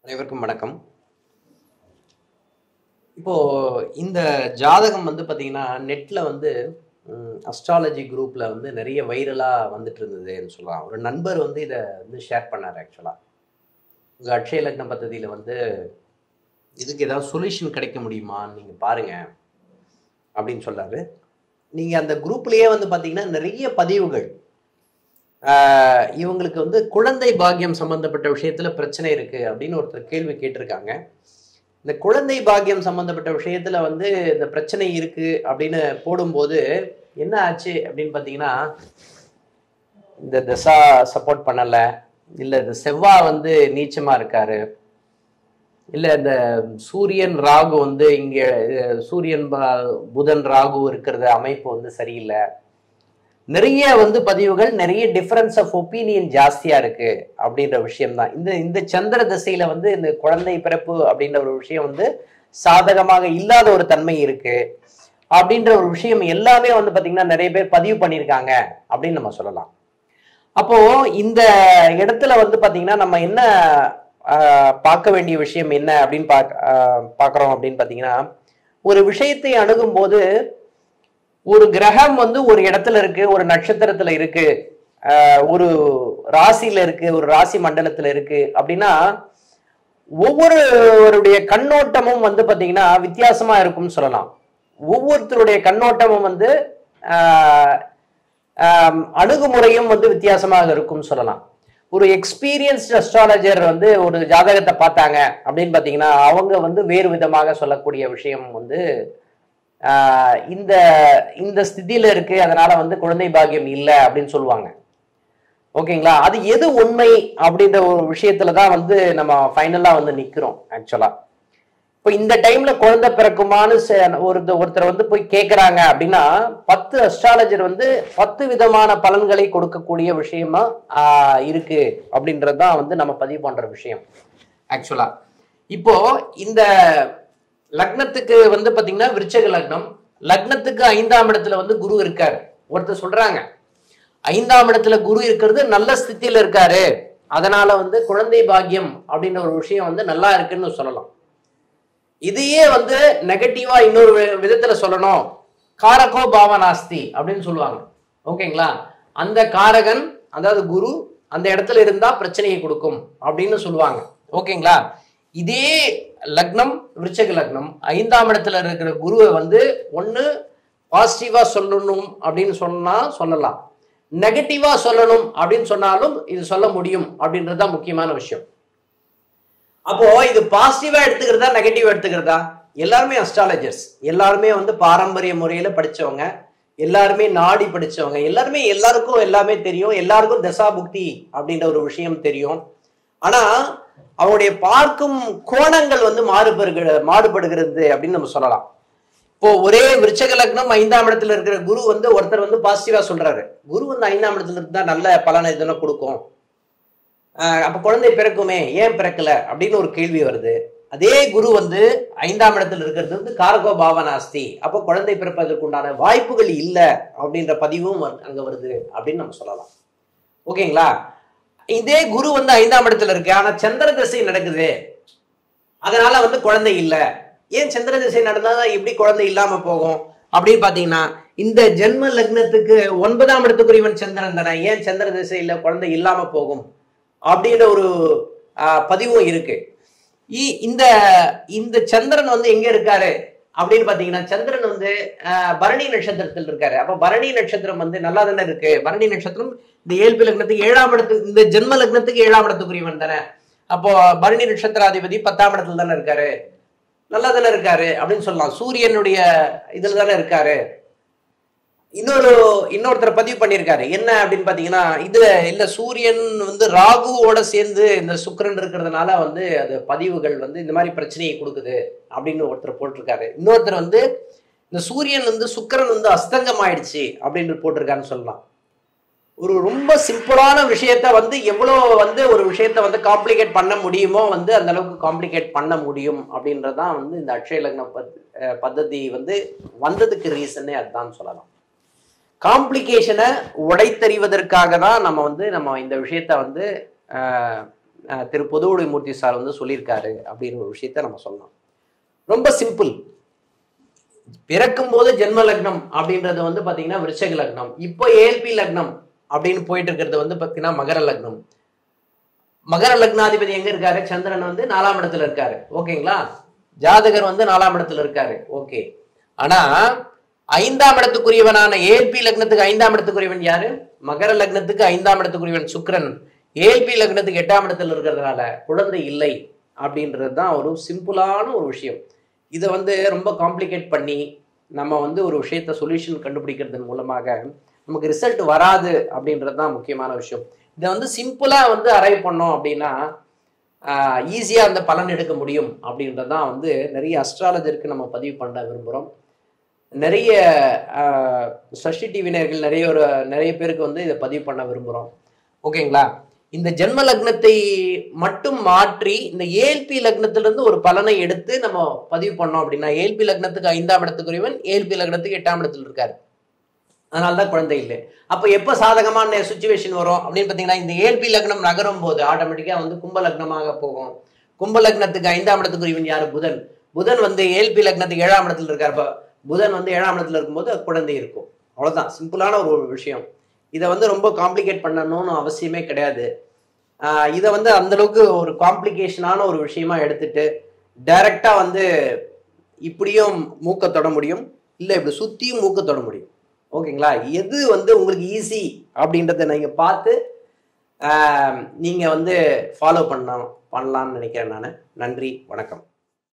அனைவருக்கும் வணக்கம் இப்போ இந்த ஜாதகம் வந்து பாத்தீங்கன்னா நெட்ல வந்து அஸ்ட்ராலஜி குரூப்ல வந்து நிறைய வைரலா வந்துட்டு இருந்ததுன்னு சொல்லலாம் ஒரு நண்பர் வந்து இதை வந்து ஷேர் பண்ணார் ஆக்சுவலா உங்க அக்ஷய லக்ன பദ്ധதியில வந்து இதுக்கு ஏதாவது சொல்யூஷன் கிடைக்க முடியுமான்னு நீங்க பாருங்க அப்படின்னு சொல்றாரு நீங்க அந்த குரூப்லயே வந்து பாத்தீங்கன்னா நிறைய பதிவுகள் ஆஹ் இவங்களுக்கு வந்து குழந்தை பாக்கியம் சம்பந்தப்பட்ட விஷயத்துல பிரச்சனை இருக்கு அப்படின்னு ஒருத்தர் கேள்வி கேட்டிருக்காங்க இந்த குழந்தை பாக்கியம் சம்பந்தப்பட்ட விஷயத்துல வந்து இந்த பிரச்சனை இருக்கு அப்படின்னு போடும்போது என்ன ஆச்சு அப்படின்னு பாத்தீங்கன்னா இந்த தசா சப்போர்ட் பண்ணல இல்ல இந்த செவ்வாய் வந்து நீச்சமா இருக்காரு இல்ல இந்த சூரியன் ராகு வந்து இங்க அஹ், சூரியன் ப- புதன் ராகு இருக்கிறது அமைப்பு வந்து சரியில்லை நிறைய வந்து பதிவுகள் நிறைய டிஃபரன்ஸ் ஆஃப் ஒப்பீனியன் ஜாஸ்தியா இருக்கு அப்படின்ற விஷயம் தான் இந்த இந்த சந்திர திசையில வந்து இந்த குழந்தை பிறப்பு அப்படின்ற ஒரு விஷயம் வந்து சாதகமாக இல்லாத ஒரு தன்மை இருக்கு அப்படின்ற ஒரு விஷயம் எல்லாமே வந்து பாத்தீங்கன்னா நிறைய பேர் பதிவு பண்ணியிருக்காங்க அப்படின்னு நம்ம சொல்லலாம் அப்போ இந்த இடத்துல வந்து பாத்தீங்கன்னா நம்ம என்ன ஆஹ், பார்க்க வேண்டிய விஷயம் என்ன அப்படின்னு பார்க்க ஆஹ், பார்க்கறோம் அப்படின்னு பாத்தீங்கன்னா ஒரு விஷயத்தை அணுகும் போது ஒரு கிரகம் வந்து ஒரு இடத்துல இருக்கு ஒரு நட்சத்திரத்துல இருக்கு ஆஹ் ஒரு ராசியில இருக்கு ஒரு ராசி மண்டலத்துல இருக்கு அப்படின்னா ஒவ்வொருவருடைய கண்ணோட்டமும் வந்து பாத்தீங்கன்னா வித்தியாசமா இருக்கும்னு சொல்லலாம் ஒவ்வொருத்தருடைய கண்ணோட்டமும் வந்து ஆஹ் ஆஹ் அணுகுமுறையும் வந்து வித்தியாசமாக இருக்கும்னு சொல்லலாம் ஒரு எக்ஸ்பீரியன்ஸ்ட் அஸ்ட்ராலஜர் வந்து ஒரு ஜாதகத்தை பார்த்தாங்க அப்படின்னு பாத்தீங்கன்னா அவங்க வந்து வேறு விதமாக சொல்லக்கூடிய விஷயம் வந்து ஆஹ் இந்த இந்த ஸ்திதியில இருக்கு அதனால வந்து குழந்தை பாக்கியம் இல்லை அப்படின்னு சொல்லுவாங்க ஓகேங்களா அது எது உண்மை அப்படின்ற ஒரு விஷயத்துல தான் வந்து நம்ம ஃபைனலா வந்து நிக்கிறோம் ஆக்சுவலா இப்போ இந்த டைம்ல குழந்தை பிறக்குமான்னு ச- ஒரு ஒருத்தர் வந்து போய் கேட்கறாங்க அப்படின்னா பத்து அஸ்ட்ராலஜர் வந்து பத்து விதமான பலன்களை கொடுக்கக்கூடிய விஷயமா ஆஹ் இருக்கு அப்படின்றது தான் வந்து நம்ம பதிவு பண்ற விஷயம் ஆக்சுவலா இப்போ இந்த லக்னத்துக்கு வந்து பாத்தீங்கன்னா விருச்சக லக்னம் லக்னத்துக்கு ஐந்தாம் இடத்துல வந்து குரு இருக்காரு ஒருத்தர் சொல்றாங்க ஐந்தாம் இடத்துல குரு இருக்கிறது நல்ல ஸ்திதியில இருக்காரு அதனால வந்து குழந்தை பாக்கியம் அப்படின்ற ஒரு விஷயம் வந்து நல்லா இருக்குன்னு சொல்லலாம் இதையே வந்து நெகட்டிவா இன்னொரு வி- விதத்துல சொல்லணும் காரகோ பாவனாஸ்தி அப்படின்னு சொல்லுவாங்க ஓகேங்களா அந்த காரகன் அதாவது குரு அந்த இடத்துல இருந்தா பிரச்சனையை கொடுக்கும் அப்படின்னு சொல்லுவாங்க ஓகேங்களா இதே லக்னம் விருச்சக லக்னம் ஐந்தாம் இடத்துல இருக்கிற குருவை வந்து ஒண்ணு பாசிட்டிவா சொல்லணும் அப்படின்னு சொன்னா சொல்லலாம் நெகட்டிவா சொல்லணும் அப்படின்னு சொன்னாலும் இது சொல்ல முடியும் அப்படின்றது தான் முக்கியமான விஷயம் அப்போ இது பாசிட்டிவா எடுத்துக்கிறதா நெகட்டிவா எடுத்துக்கிறதா எல்லாருமே அஸ்ட்ராலஜர்ஸ் எல்லாருமே வந்து பாரம்பரிய முறையில படிச்சவங்க எல்லாருமே நாடி படிச்சவங்க எல்லாருமே எல்லாருக்கும் எல்லாமே தெரியும் எல்லாருக்கும் தசா புக்தி அப்படின்ற ஒரு விஷயம் தெரியும் ஆனா அவங்களுடைய பார்க்கும் கோணங்கள் வந்து மாறுபடுகிற மாறுபடுகிறது அப்படின்னு நம்ம சொல்லலாம் இப்போ ஒரே விருச்சக லக்னம் ஐந்தாம் இடத்துல இருக்கிற குரு வந்து ஒருத்தர் வந்து பாசிட்டிவா சொல்றாரு குரு வந்து ஐந்தாம் இடத்துல இருந்தா நல்ல பலனை எதுனா கொடுக்கும் ஆஹ் அப்ப குழந்தை பிறக்குமே ஏன் பிறக்கல அப்படின்னு ஒரு கேள்வி வருது அதே குரு வந்து ஐந்தாம் இடத்துல இருக்கிறது வந்து காரகோ பாவனாஸ்தி அப்போ குழந்தை பிறப்பதற்கு உண்டான வாய்ப்புகள் இல்லை அப்படின்ற பதிவும் வந்து அங்க வருது அப்படின்னு நம்ம சொல்லலாம் ஓகேங்களா இதே குரு வந்து ஐந்தாம் இடத்துல இருக்கு ஆனா சந்திர திசை நடக்குது அதனால வந்து குழந்தை இல்லை ஏன் சந்திர திசை நடந்தாதான் எப்படி குழந்தை இல்லாம போகும் அப்படின்னு பாத்தீங்கன்னா இந்த ஜென்ம லக்னத்துக்கு ஒன்பதாம் இடத்துக்குரியவன் சந்திரன் தானே ஏன் சந்திர திசையில குழந்தை இல்லாம போகும் அப்படின்ற ஒரு ஆஹ், பதிவும் இருக்கு இ- இந்த இந்த சந்திரன் வந்து எங்க இருக்காரு அப்படின்னு பாத்தீங்கன்னா சந்திரன் வந்து ஆஹ், பரணி நட்சத்திரத்தில் இருக்காரு அப்ப பரணி நட்சத்திரம் வந்து நல்லா தானே இருக்கு பரணி நட்சத்திரம் இந்த ஏழ்பி லக்னத்துக்கு ஏழாம் இடத்துக்கு இந்த ஜென்ம லக்னத்துக்கு ஏழாம் இடத்துக்குரியவன் தானே அப்போ பரணி நட்சத்திராதிபதி பத்தாம் இடத்துல தானே இருக்காரு நல்லா தானே இருக்காரு அப்படின்னு சொல்லலாம் சூரியனுடைய இதுல தானே இருக்காரு இன்னொரு இன்னொருத்தர் பதிவு பண்ணியிருக்காரு என்ன அப்படின்னு பாத்தீங்கன்னா இதுல இல்ல சூரியன் வந்து ராகுவோட சேர்ந்து இந்த சுக்கிரன் இருக்கிறதுனால வந்து அது பதிவுகள் வந்து இந்த மாதிரி பிரச்சனையை கொடுக்குது அப்படின்னு ஒருத்தர் போட்டிருக்காரு இன்னொருத்தர் வந்து இந்த சூரியன் வந்து சுக்கிரன் வந்து அஸ்தங்கம் ஆயிடுச்சு அப்படின்னு போட்டிருக்காருன்னு சொல்லலாம் ஒரு ரொம்ப சிம்பிளான விஷயத்த வந்து எவ்வளோ வந்து ஒரு விஷயத்த வந்து காம்ப்ளிகேட் பண்ண முடியுமோ வந்து அந்த அளவுக்கு காம்ப்ளிகேட் பண்ண முடியும் அப்படின்றதான் வந்து இந்த அக்ஷய லக்ன பத் அஹ் பద్ధதி வந்து வந்ததுக்கு ரீசனே அதுதான் சொல்லலாம் காம்ப்ளிகேஷனை உடைத்தறிவதற்காக தான் நம்ம வந்து நம்ம இந்த விஷயத்த வந்து ஆஹ், அஹ், திரு பொதுவுடை மூர்த்தி சார் வந்து சொல்லியிருக்காரு அப்படின்ற ஒரு விஷயத்த நம்ம சொல்லலாம் ரொம்ப சிம்பிள் பிறக்கும் போது ஜென்ம லக்னம் அப்படின்றது வந்து பாத்தீங்கன்னா விருச்சக லக்னம் இப்போ ஏல்பி லக்னம் அப்படின்னு போயிட்டு இருக்கிறது வந்து பாத்தீங்கன்னா மகர லக்னம் மகர லக்னாதிபதி எங்க இருக்காரு சந்திரன் வந்து நாலாம் இடத்துல இருக்காரு ஓகேங்களா ஜாதகர் வந்து நாலாம் இடத்துல இருக்காரு ஓகே ஆனா ஐந்தாம் இடத்துக்குரியவனான ஏல்பி லக்னத்துக்கு ஐந்தாம் இடத்துக்குரியவன் யாரு மகர லக்னத்துக்கு ஐந்தாம் இடத்துக்குரியவன் சுக்கிரன் ஏல்பி லக்னத்துக்கு எட்டாம் இடத்துல இருக்கிறதுனால குழந்தை இல்லை அப்படின்றது தான் ஒரு சிம்பிளான ஒரு விஷயம் இதை வந்து ரொம்ப காம்ப்ளிகேட் பண்ணி நம்ம வந்து ஒரு விஷயத்த சொல்யூஷன் கண்டுபிடிக்கிறதன் மூலமாக நமக்கு ரிசல்ட் வராது அப்படின்றது தான் முக்கியமான விஷயம் இதை வந்து சிம்பிளா வந்து அரைவ் பண்ணோம் அப்படின்னா ஈஸியாக அந்த பலன் எடுக்க முடியும் அப்படின்றது தான் வந்து நிறைய அஸ்ட்ராலஜருக்கு நம்ம பதிவு பண்ண விரும்புகிறோம் நிறைய ஆஹ், சஷ்டி டிவினர்கள் நிறைய ஒரு நிறைய பேருக்கு வந்து இதை பதிவு பண்ண விரும்புகிறோம் ஓகேங்களா இந்த ஜென்ம லக்னத்தை மட்டும் மாற்றி இந்த ஏல்பி லக்னத்திலிருந்து ஒரு பலனை எடுத்து நம்ம பதிவு பண்ணோம் அப்படின்னா ஏல்பி லக்னத்துக்கு ஐந்தாம் இடத்துக்குரியவன் ஏல்பி லக்னத்துக்கு எட்டாம் இடத்துல இருக்காரு அதனால தான் குழந்தை இல்லை அப்போ எப்போ சாதகமான சுச்சுவேஷன் வரும் அப்படின்னு பார்த்தீங்கன்னா இந்த ஏல்பி லக்னம் நகரும் போது ஆட்டோமேட்டிக்காக வந்து கும்ப லக்னமாக போகும் கும்ப லக்னத்துக்கு ஐந்தாம் இடத்துக்குரியவன் யாரு புதன் புதன் வந்து ஏல்பி லக்னத்துக்கு ஏழாம் இடத்துல இருக்கார் அப்ப புதன் வந்து ஏழாம் இடத்துல இருக்கும்போது குழந்தை இருக்கும் அவ்வளவுதான் சிம்பிளான ஒரு விஷயம் இதை வந்து ரொம்ப காம்ப்ளிகேட் பண்ணணும்னு அவசியமே கிடையாது ஆஹ் இதை வந்து அந்த அளவுக்கு ஒரு காம்ப்ளிகேஷனான ஒரு விஷயமா எடுத்துட்டு டைரக்டா வந்து இப்படியும் மூக்க தொட முடியும் இல்லை இப்படி சுத்தியும் மூக்க தொட முடியும் ஓகேங்களா எது வந்து உங்களுக்கு ஈஸி அப்படின்றத நீங்க பார்த்து ஆஹ் நீங்க வந்து ஃபாலோ பண்ணலாம் பண்ணலாம்னு நினைக்கிறேன் நான் நன்றி வணக்கம்